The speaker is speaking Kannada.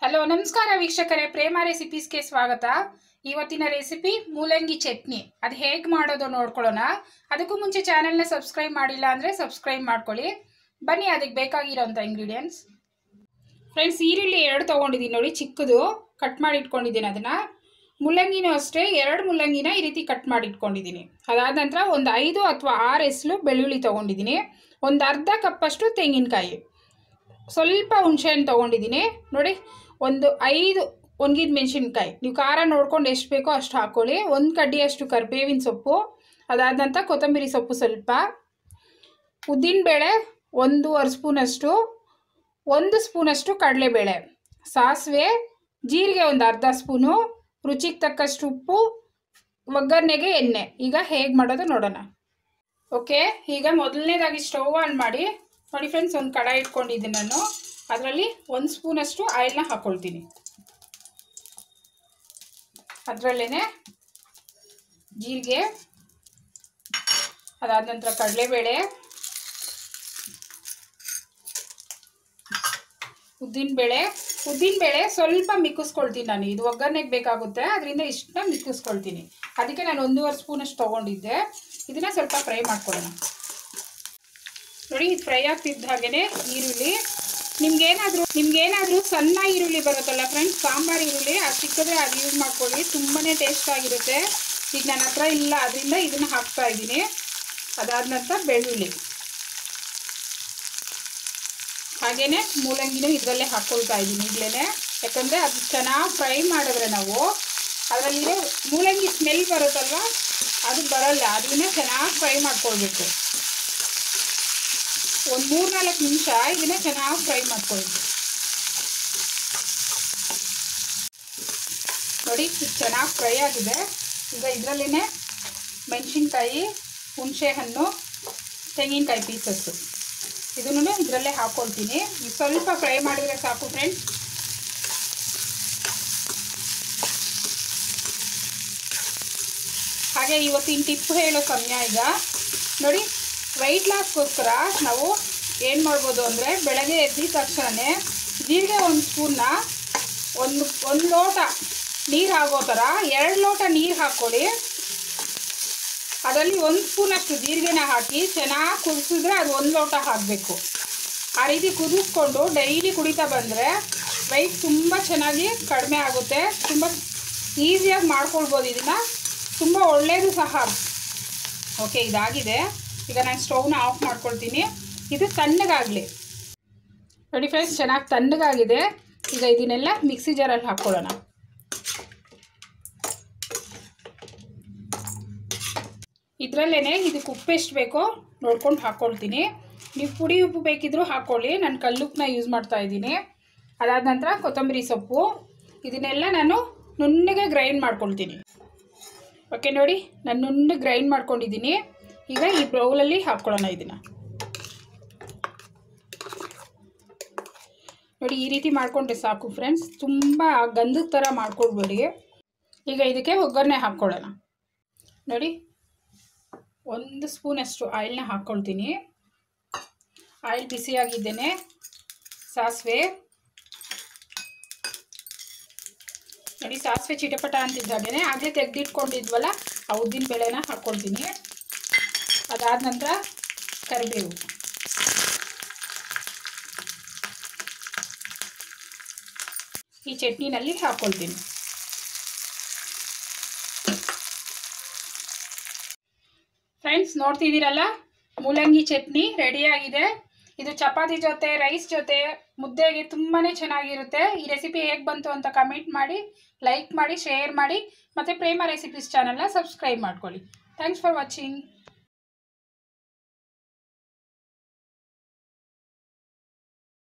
ಹಲೋ ನಮಸ್ಕಾರ ವೀಕ್ಷಕರೇ ಪ್ರೇಮ ರೆಸಿಪೀಸ್ಗೆ ಸ್ವಾಗತ ಇವತ್ತಿನ ರೆಸಿಪಿ ಮೂಲಂಗಿ ಚಟ್ನಿ ಅದು ಹೇಗೆ ಮಾಡೋದು ನೋಡ್ಕೊಳ್ಳೋಣ ಅದಕ್ಕೂ ಮುಂಚೆ ಚಾನೆಲ್ನ ಸಬ್ಸ್ಕ್ರೈಬ್ ಮಾಡಿಲ್ಲ ಅಂದರೆ ಸಬ್ಸ್ಕ್ರೈಬ್ ಮಾಡ್ಕೊಳ್ಳಿ ಬನ್ನಿ ಅದಕ್ಕೆ ಬೇಕಾಗಿರೋಂಥ ಇಂಗ್ರೀಡಿಯೆಂಟ್ಸ್ ಫ್ರೆಂಡ್ಸ್ ಈರುಳ್ಳಿ ಎರಡು ತೊಗೊಂಡಿದ್ದೀನಿ ನೋಡಿ ಚಿಕ್ಕದು ಕಟ್ ಮಾಡಿ ಇಟ್ಕೊಂಡಿದ್ದೀನಿ ಅದನ್ನು ಮುಲ್ಲಂಗಿನೂ ಅಷ್ಟೇ ಎರಡು ಮುಲ್ಲಂಗಿನ ಈ ರೀತಿ ಕಟ್ ಮಾಡಿ ಇಟ್ಕೊಂಡಿದ್ದೀನಿ ಅದಾದ ನಂತರ ಒಂದು ಐದು ಅಥವಾ ಆರು ಎಸ್ಲು ಬೆಳ್ಳುಳ್ಳಿ ತೊಗೊಂಡಿದ್ದೀನಿ ಒಂದು ಅರ್ಧ ಕಪ್ಪಷ್ಟು ತೆಂಗಿನಕಾಯಿ ಸ್ವಲ್ಪ ಹುಣಸೆಹಣ್ಣು ತೊಗೊಂಡಿದ್ದೀನಿ ನೋಡಿ ಒಂದು ಐದು ಒಣಗಿದ ಮೆಣಸಿನ್ಕಾಯಿ ನೀವು ಖಾರ ನೋಡ್ಕೊಂಡು ಎಷ್ಟು ಬೇಕೋ ಅಷ್ಟು ಹಾಕ್ಕೊಳ್ಳಿ ಒಂದು ಕಡ್ಡಿಯಷ್ಟು ಕರಿಬೇವಿನ ಸೊಪ್ಪು ಅದಾದ ನಂತರ ಕೊತ್ತಂಬರಿ ಸೊಪ್ಪು ಸ್ವಲ್ಪ ಉದ್ದಿನಬೇಳೆ ಒಂದೂವರೆ ಸ್ಪೂನಷ್ಟು ಒಂದು ಸ್ಪೂನಷ್ಟು ಕಡಲೆಬೇಳೆ ಸಾಸಿವೆ ಜೀರಿಗೆ ಒಂದು ಅರ್ಧ ಸ್ಪೂನು ರುಚಿಗೆ ತಕ್ಕಷ್ಟು ಉಪ್ಪು ಒಗ್ಗರಣೆಗೆ ಎಣ್ಣೆ ಈಗ ಹೇಗೆ ಮಾಡೋದು ನೋಡೋಣ ಓಕೆ ಈಗ ಮೊದಲನೇದಾಗಿ ಸ್ಟವ್ ಆನ್ ಮಾಡಿ ನೋಡಿ ಫ್ರೆಂಡ್ಸ್ ಒಂದು ಕಡಾಯಿ ಇಟ್ಕೊಂಡಿದ್ದೀನಿ ನಾನು ಅದರಲ್ಲಿ ಒಂದು ಸ್ಪೂನಷ್ಟು ಆಯಿಲ್ನ ಹಾಕ್ಕೊಳ್ತೀನಿ ಅದರಲ್ಲೇ ಜೀರಿಗೆ ಅದಾದ ನಂತರ ಕಡಲೆಬೇಳೆ ಉದ್ದಿನಬೇಳೆ ಉದ್ದಿನಬೇಳೆ ಸ್ವಲ್ಪ ಮಿಕ್ಕಿಸ್ಕೊಳ್ತೀನಿ ನಾನು ಇದು ಒಗ್ಗರಣೆಗೆ ಬೇಕಾಗುತ್ತೆ ಅದರಿಂದ ಇಷ್ಟನ್ನ ಮಿಕ್ಕಿಸ್ಕೊಳ್ತೀನಿ ಅದಕ್ಕೆ ನಾನು ಒಂದೂವರೆ ಸ್ಪೂನಷ್ಟು ತೊಗೊಂಡಿದ್ದೆ ಇದನ್ನು ಸ್ವಲ್ಪ ಫ್ರೈ ಮಾಡ್ಕೊಳ್ಳೋಣ ನೋಡಿ ಇದು ಫ್ರೈ ಆಗ್ತಿದ್ದ ಹಾಗೆಯೇ ಈರುಳ್ಳಿ ನಿಮ್ಗೇನಾದರೂ ನಿಮ್ಗೇನಾದರೂ ಸಣ್ಣ ಈರುಳ್ಳಿ ಬರುತ್ತಲ್ಲ ಫ್ರೆಂಡ್ಸ್ ಸಾಂಬಾರು ಈರುಳ್ಳಿ ಅದು ಸಿಕ್ಕಿದ್ರೆ ಅದು ಯೂಸ್ ಮಾಡ್ಕೊಳ್ಳಿ ತುಂಬಾ ಟೇಸ್ಟ್ ಆಗಿರುತ್ತೆ ಈಗ ನನ್ನ ಹತ್ರ ಇಲ್ಲ ಅದರಿಂದ ಇದನ್ನು ಹಾಕ್ತಾ ಇದ್ದೀನಿ ಅದಾದ ನಂತರ ಬೆಳ್ಳುಳ್ಳಿ ಹಾಗೆಯೇ ಮೂಲಂಗಿನೂ ಇದರಲ್ಲೇ ಹಾಕ್ಕೊಳ್ತಾ ಇದ್ದೀನಿ ಈಗಲೇ ಯಾಕಂದರೆ ಅದು ಚೆನ್ನಾಗಿ ಫ್ರೈ ಮಾಡಿದ್ರೆ ನಾವು ಅದರಲ್ಲಿರೋ ಮೂಲಂಗಿ ಸ್ಮೆಲ್ ಬರುತ್ತಲ್ವ ಅದು ಬರಲ್ಲ ಅದನ್ನ ಚೆನ್ನಾಗಿ ಫ್ರೈ ಮಾಡ್ಕೊಳ್ಬೇಕು ಒಂದು ಮೂರು ನಾಲ್ಕು ನಿಮಿಷ ಇದನ್ನ ಚೆನ್ನಾಗಿ ಫ್ರೈ ಮಾಡ್ಕೊಳ್ಳಿ ನೋಡಿ ಇದು ಚೆನ್ನಾಗಿ ಫ್ರೈ ಆಗಿದೆ ಈಗ ಇದರಲ್ಲೇ ಮೆಣಸಿನ್ಕಾಯಿ ಹುಣಸೆ ಹಣ್ಣು ತೆಂಗಿನಕಾಯಿ ಪೀಸಸ್ಸು ಇದನ್ನು ಇದರಲ್ಲೇ ಹಾಕ್ಕೊಳ್ತೀನಿ ಇದು ಸ್ವಲ್ಪ ಫ್ರೈ ಮಾಡಿದರೆ ಸಾಕು ಫ್ರೆಂಡ್ಸ್ ಹಾಗೆ ಇವತ್ತಿನ ಟಿಪ್ ಹೇಳೋ ಸಮಯ ಈಗ ನೋಡಿ ವೆಯ್ಟ್ ಲಾಸ್ಗೋಸ್ಕರ ನಾವು ಏನು ಮಾಡ್ಬೋದು ಅಂದರೆ ಬೆಳಗ್ಗೆ ಎದ್ದಿದ ತಕ್ಷಣವೇ ಜೀರಿಗೆ ಒಂದು ಸ್ಪೂನ್ನ ಒಂದು ಒಂದು ಲೋಟ ನೀರು ಆಗೋ ಥರ ಎರಡು ಲೋಟ ನೀರು ಹಾಕ್ಕೊಳ್ಳಿ ಅದರಲ್ಲಿ ಒಂದು ಸ್ಪೂನಷ್ಟು ಜೀರಿಗೆನ ಹಾಕಿ ಚೆನ್ನಾಗಿ ಕುದಿಸಿದ್ರೆ ಅದು ಒಂದು ಲೋಟ ಹಾಕಬೇಕು ಆ ರೀತಿ ಕುದಿಸ್ಕೊಂಡು ಡೈಲಿ ಕುಡಿತಾ ಬಂದರೆ ವೆಯ್ಟ್ ತುಂಬ ಚೆನ್ನಾಗಿ ಕಡಿಮೆ ಆಗುತ್ತೆ ತುಂಬ ಈಸಿಯಾಗಿ ಮಾಡ್ಕೊಳ್ಬೋದು ಇದನ್ನು ತುಂಬ ಒಳ್ಳೆಯದು ಸಹ ಓಕೆ ಇದಾಗಿದೆ ಈಗ ನಾನು ಸ್ಟವ್ನ ಆಫ್ ಮಾಡ್ಕೊಳ್ತೀನಿ ಇದು ತಣ್ಣಗಾಗಲಿ ನೋಡಿ ಫ್ರೆಂಡ್ಸ್ ಚೆನ್ನಾಗಿ ತಣ್ಣಗಾಗಿದೆ ಈಗ ಇದನ್ನೆಲ್ಲ ಮಿಕ್ಸಿ ಜಾರಲ್ಲಿ ಹಾಕ್ಕೊಳ್ಳೋಣ ಇದರಲ್ಲೇ ಇದಕ್ಕೆ ಉಪ್ಪು ಎಷ್ಟು ಬೇಕೋ ನೋಡ್ಕೊಂಡು ಹಾಕ್ಕೊಳ್ತೀನಿ ನೀವು ಪುಡಿ ಉಪ್ಪು ಬೇಕಿದ್ರೂ ಹಾಕ್ಕೊಳ್ಳಿ ನಾನು ಕಲ್ಲುಪ್ಪನ್ನ ಯೂಸ್ ಮಾಡ್ತಾ ಇದ್ದೀನಿ ಅದಾದ ನಂತರ ಕೊತ್ತಂಬರಿ ಸೊಪ್ಪು ಇದನ್ನೆಲ್ಲ ನಾನು ನುಣ್ಣಗೆ ಗ್ರೈಂಡ್ ಮಾಡ್ಕೊಳ್ತೀನಿ ಓಕೆ ನೋಡಿ ನಾನು ನುಣ್ಣಗೆ ಗ್ರೈಂಡ್ ಮಾಡ್ಕೊಂಡಿದ್ದೀನಿ ಈಗ ಈ ಬೌಲಲ್ಲಿ ಹಾಕ್ಕೊಳ್ಳೋಣ ಇದನ್ನು ನೋಡಿ ಈ ರೀತಿ ಮಾಡಿಕೊಂಡ್ರೆ ಸಾಕು ಫ್ರೆಂಡ್ಸ್ ತುಂಬ ಗಂಧದ ಥರ ಮಾಡ್ಕೊಳ್ಬೇಡಿ ಈಗ ಇದಕ್ಕೆ ಒಗ್ಗರಣೆ ಹಾಕ್ಕೊಳ್ಳೋಣ ನೋಡಿ ಒಂದು ಸ್ಪೂನಷ್ಟು ಆಯಿಲ್ನ ಹಾಕ್ಕೊಳ್ತೀನಿ ಆಯಿಲ್ ಬಿಸಿಯಾಗಿದ್ದೇನೆ ಸಾಸಿವೆ ನೋಡಿ ಸಾಸಿವೆ ಚಿಟಪಟ ಅಂತಿದ್ದಾಗೇ ಆಗಲೇ ತೆಗೆದಿಟ್ಕೊಂಡಿದ್ವಲ್ಲ ಆ ಉದ್ದಿನ ಬೇಳೆನ ಹಾಕ್ಕೊಳ್ತೀನಿ ಅದಾದ ನಂತರ ಕರಿಬೇವು ಈ ಚಟ್ನಿನಲ್ಲಿ ಹಾಕ್ಕೊಳ್ತೀನಿ ಫ್ರೆಂಡ್ಸ್ ನೋಡ್ತಿದ್ದೀರಲ್ಲ ಮೂಲಂಗಿ ಚಟ್ನಿ ರೆಡಿಯಾಗಿದೆ ಇದು ಚಪಾತಿ ಜೊತೆ ರೈಸ್ ಜೊತೆ ಮುದ್ದೆಗೆ ತುಂಬಾ ಚೆನ್ನಾಗಿರುತ್ತೆ ಈ ರೆಸಿಪಿ ಹೇಗೆ ಬಂತು ಅಂತ ಕಮೆಂಟ್ ಮಾಡಿ ಲೈಕ್ ಮಾಡಿ ಶೇರ್ ಮಾಡಿ ಮತ್ತು ಪ್ರೇಮ ರೆಸಿಪೀಸ್ ಚಾನಲ್ನ ಸಬ್ಸ್ಕ್ರೈಬ್ ಮಾಡ್ಕೊಳ್ಳಿ ಥ್ಯಾಂಕ್ಸ್ ಫಾರ್ ವಾಚಿಂಗ್